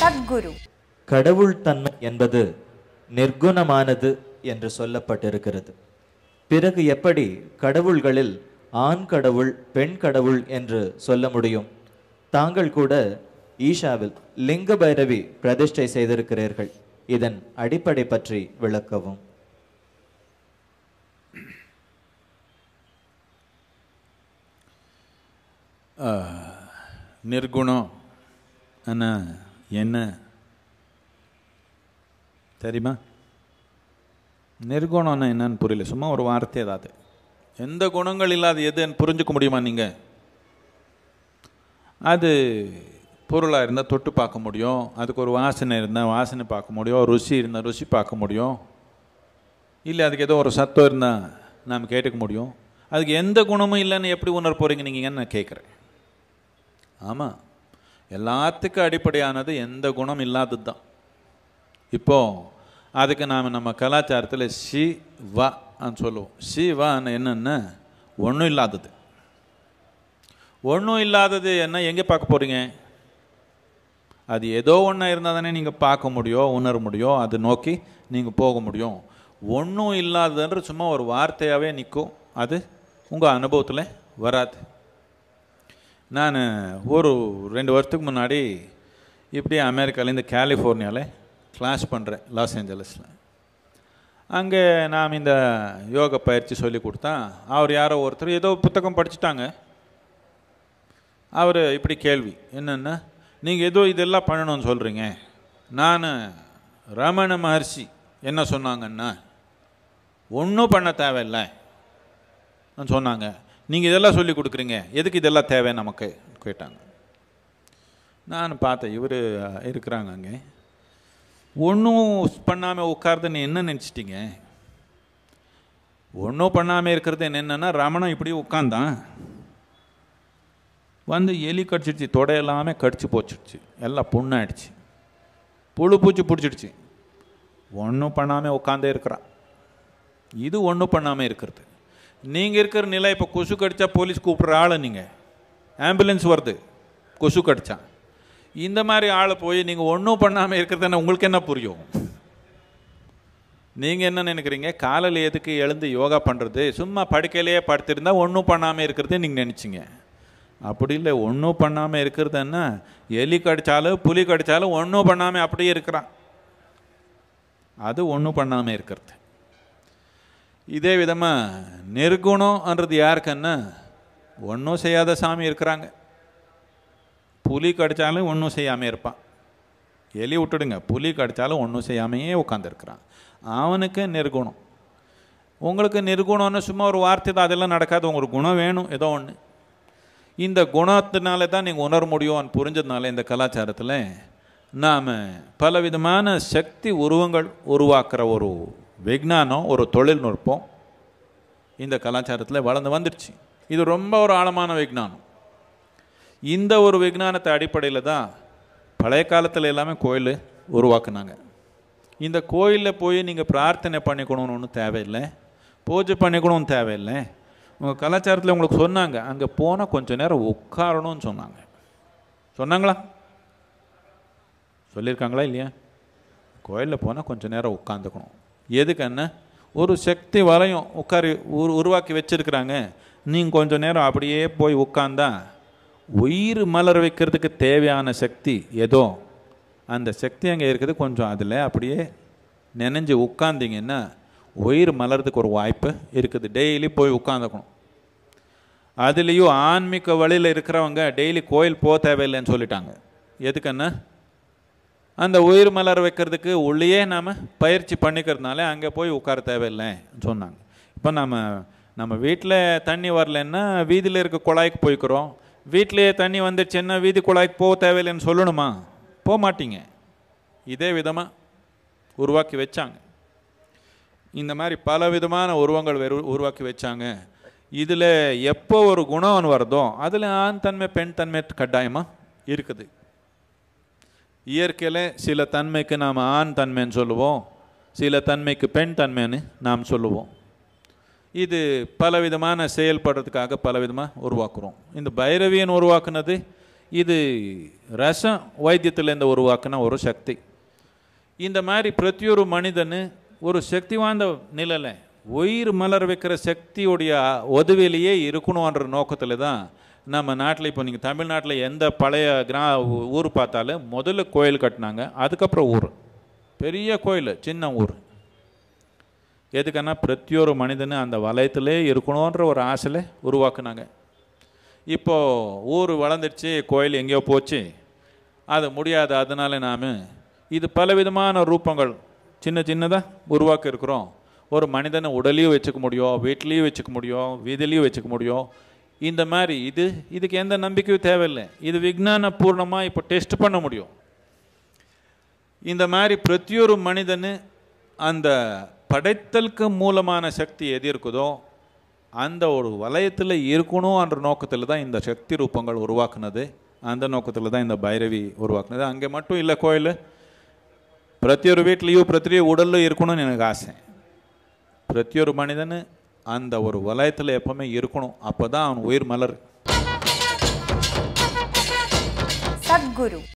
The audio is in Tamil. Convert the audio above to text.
சத்குரு கடவுள் தன்மை என்பது நிர்குணமானது என்று சொல்லப்பட்டிருக்கிறது பிறகு எப்படி கடவுள்களில் ஆண் கடவுள் பெண் கடவுள் என்று சொல்ல முடியும் தாங்கள் கூட ஈஷாவில் லிங்க பைரவி பிரதிஷ்டை செய்திருக்கிறீர்கள் இதன் அடிப்படை பற்றி விளக்கவும் நிர்குணம் அண்ணா என்ன தெரியுமா நிர்குணம்னா என்னன்னு புரியல சும்மா ஒரு வார்த்தை ஏதாவது எந்த குணங்கள் இல்லாத எதுன்னு புரிஞ்சுக்க முடியுமா நீங்கள் அது பொருளாக இருந்தால் தொட்டு பார்க்க முடியும் அதுக்கு ஒரு வாசனை இருந்தால் வாசனை பார்க்க முடியும் ருசி இருந்தால் ருசி பார்க்க முடியும் இல்லை அதுக்கு ஏதோ ஒரு சத்தம் இருந்தால் நாம் கேட்டுக்க முடியும் அதுக்கு எந்த குணமும் இல்லைன்னு எப்படி உணர போகிறீங்க நீங்கள் நான் கேட்குறேன் ஆமாம் எல்லாத்துக்கும் அடிப்படையானது எந்த குணம் இல்லாதது தான் இப்போ அதுக்கு நாம் நம்ம கலாச்சாரத்தில் சி வ ன்னு சொல்லுவோம் சி வான்னு என்னென்ன ஒன்றும் இல்லாதது ஒன்றும் இல்லாதது என்ன எங்கே பார்க்க போகிறீங்க அது ஏதோ ஒன்று இருந்தால் தானே நீங்கள் பார்க்க முடியும் உணர முடியும் அது நோக்கி நீங்கள் போக முடியும் ஒன்றும் இல்லாததுன்ற சும்மா ஒரு வார்த்தையாகவே நிற்கும் அது உங்கள் அனுபவத்தில் வராது நான் ஒரு ரெண்டு வருஷத்துக்கு முன்னாடி இப்படி அமெரிக்காலேருந்து கலிஃபோர்னியாவில் கிளாஸ் பண்ணுறேன் லாஸ் ஏஞ்சலஸில் அங்கே நாம் இந்த யோக பயிற்சி சொல்லி கொடுத்தா அவர் யாரோ ஒருத்தர் ஏதோ புத்தகம் படிச்சுட்டாங்க அவர் இப்படி கேள்வி என்னென்னா நீங்கள் ஏதோ இதெல்லாம் பண்ணணும்னு சொல்கிறீங்க நான் ரமண மகர்ஷி என்ன சொன்னாங்கன்னா ஒன்றும் பண்ண தேவையில்லை சொன்னாங்க நீங்கள் இதெல்லாம் சொல்லி கொடுக்குறீங்க எதுக்கு இதெல்லாம் தேவை நமக்கு கேட்டாங்க நான் பார்த்தேன் இவர் இருக்கிறாங்க அங்கே ஒன்றும் பண்ணாமல் உட்கார்துன்னு என்ன நினச்சிட்டீங்க ஒன்றும் பண்ணாமல் இருக்கிறது என்னென்னா ரமணன் இப்படி உட்காந்தான் வந்து எலி கடிச்சிடுச்சு தொடை எல்லாமே கடிச்சு போச்சிடுச்சு எல்லாம் புண்ணாயிடுச்சு புழு பூச்சி பிடிச்சிடுச்சு ஒன்றும் பண்ணாமல் உட்காந்தே இருக்கிறான் இது ஒன்றும் பண்ணாமல் இருக்கிறது நீங்கள் இருக்கிற நிலை இப்போ கொசு கடிச்சா போலீஸ் கூப்பிட்ற ஆள் நீங்கள் ஆம்புலன்ஸ் வருது கொசு கடிச்சா இந்த மாதிரி ஆளை போய் நீங்கள் ஒன்றும் பண்ணாமல் இருக்கிறதுன்னு உங்களுக்கு என்ன புரியும் நீங்கள் என்ன நினைக்கிறீங்க காலையில் எதுக்கு எழுந்து யோகா பண்ணுறது சும்மா படுக்கையிலேயே படுத்திருந்தா ஒன்றும் பண்ணாமல் இருக்கிறது நீங்கள் நினச்சிங்க அப்படி இல்லை ஒன்றும் பண்ணாமல் இருக்கிறதுன்னா எலி கடித்தாலும் புலி கடித்தாலும் ஒன்றும் பண்ணாமல் அப்படியே இருக்கிறான் அது ஒன்றும் பண்ணாமல் இருக்கிறது இதே விதமாக நிர்குணம்ன்றது யாருக்குன்னா ஒன்றும் செய்யாத சாமி இருக்கிறாங்க புலி கடித்தாலும் ஒன்றும் செய்யாமல் இருப்பான் எலி விட்டுடுங்க புலி கடித்தாலும் ஒன்றும் செய்யாமையே உட்காந்துருக்கிறான் அவனுக்கு நிர்குணம் உங்களுக்கு நிர்குணம்னு சும்மா ஒரு வார்த்தை தான் அதெல்லாம் நடக்காது உங்களுக்கு குணம் வேணும் ஏதோ ஒன்று இந்த குணத்தினால தான் நீங்கள் உணர முடியும்னு புரிஞ்சதுனால இந்த கலாச்சாரத்தில் நாம் பலவிதமான சக்தி உருவங்கள் உருவாக்குற ஒரு விஞ்ஞானம் ஒரு தொழில்நுட்பம் இந்த கலாச்சாரத்தில் வளர்ந்து வந்துடுச்சு இது ரொம்ப ஒரு ஆழமான விஞ்ஞானம் இந்த ஒரு விஞ்ஞானத்தை அடிப்படையில் தான் பழைய காலத்தில் எல்லாமே கோயில் உருவாக்குனாங்க இந்த கோயிலில் போய் நீங்கள் பிரார்த்தனை பண்ணிக்கணும்னு ஒன்றும் தேவையில்லை பூஜை பண்ணிக்கணும்னு தேவையில்லை உங்கள் கலாச்சாரத்தில் உங்களுக்கு சொன்னாங்க அங்கே போனால் கொஞ்சம் நேரம் உட்காரணும்னு சொன்னாங்க சொன்னாங்களா சொல்லியிருக்காங்களா இல்லையா கோயிலில் போனால் கொஞ்சம் நேரம் உட்காந்துக்கணும் எதுக்குன்னா ஒரு சக்தி வலையும் உட்காரி உரு உருவாக்கி வச்சுருக்குறாங்க நீங்கள் கொஞ்சம் நேரம் அப்படியே போய் உட்காந்தா உயிர் மலர் வைக்கிறதுக்கு தேவையான சக்தி ஏதோ அந்த சக்தி அங்கே இருக்குது கொஞ்சம் அதில் அப்படியே நினைஞ்சு உட்காந்திங்கன்னா உயிர் மலர்றதுக்கு ஒரு வாய்ப்பு இருக்குது டெய்லி போய் உட்காந்துக்கணும் அதுலேயும் ஆன்மீக வழியில் இருக்கிறவங்க டெய்லி கோயில் போக தேவையில்லைன்னு சொல்லிட்டாங்க எதுக்குன்னா அந்த உயிர் மலர் வைக்கிறதுக்கு உள்ளேயே நாம் பயிற்சி பண்ணிக்கிறதுனால அங்கே போய் உட்கார தேவையில்லைன்னு சொன்னாங்க இப்போ நம்ம நம்ம வீட்டில் தண்ணி வரலன்னா வீதியில் இருக்க குழாய்க்கு போய்க்கிறோம் வீட்டிலேயே தண்ணி வந்துடுச்சுன்னா வீதி குழாய்க்கு போக தேவையில்லைன்னு சொல்லணுமா போக மாட்டீங்க இதே விதமாக உருவாக்கி வச்சாங்க இந்த மாதிரி பல விதமான உருவங்கள் வெறு உருவாக்கி வச்சாங்க இதில் எப்போ ஒரு குணம் வருதோ அதில் ஆண் தன்மை பெண் தன்மை கட்டாயமாக இருக்குது இயற்கையில் சில தன்மைக்கு நாம் ஆண் தன்மைன்னு சொல்லுவோம் சில தன்மைக்கு பெண் தன்மைன்னு நாம் சொல்லுவோம் இது பலவிதமான செயல்படுறதுக்காக பலவிதமாக உருவாக்குறோம் இந்த பைரவியன் உருவாக்குனது இது ரசம் வைத்தியத்திலேருந்து உருவாக்கின ஒரு சக்தி இந்த மாதிரி பிரத்தியொரு மனிதனு ஒரு சக்தி வாய்ந்த நிலையில் உயிர் மலர் வைக்கிற சக்தியுடைய உதவியிலேயே இருக்கணுன்ற நோக்கத்தில் தான் நம்ம நாட்டில் இப்போ நீங்கள் தமிழ்நாட்டில் எந்த பழைய கிரா ஊர் பார்த்தாலும் முதல்ல கோயில் கட்டினாங்க அதுக்கப்புறம் ஊர் பெரிய கோயில் சின்ன ஊர் எதுக்குன்னா பிரத்தியொரு மனிதனு அந்த வலயத்திலே இருக்கணுன்ற ஒரு ஆசையில் உருவாக்குனாங்க இப்போ ஊர் வளர்ந்துடுச்சு கோயில் எங்கேயோ போச்சு அது முடியாது அதனால நாம் இது பலவிதமான ரூபங்கள் சின்ன சின்னதாக உருவாக்க இருக்கிறோம் ஒரு மனிதனை உடலையும் வச்சுக்க முடியும் வீட்லேயும் வச்சுக்க முடியும் வீதிலையும் வச்சுக்க முடியும் இந்த மாதிரி இது இதுக்கு எந்த நம்பிக்கையும் தேவையில்லை இது விஞ்ஞான பூர்ணமாக இப்போ டெஸ்ட் பண்ண முடியும் இந்த மாதிரி பிரத்தியொரு மனிதனு அந்த படைத்தலுக்கு மூலமான சக்தி எது இருக்குதோ அந்த ஒரு வலயத்தில் இருக்கணும்ன்ற நோக்கத்தில் தான் இந்த சக்தி ரூபங்கள் உருவாக்குனது அந்த நோக்கத்தில் தான் இந்த பைரவி உருவாக்குனது அங்கே மட்டும் இல்லை கோயில் பிரத்தியொரு வீட்லேயும் பிரத்தியொரு உடலில் இருக்கணும்னு எனக்கு ஆசை பிரத்தியொரு மனிதனு அந்த ஒரு வலயத்தில் எப்பவுமே இருக்கணும் அப்போ தான் அவன் உயிர் மலர் சத்குரு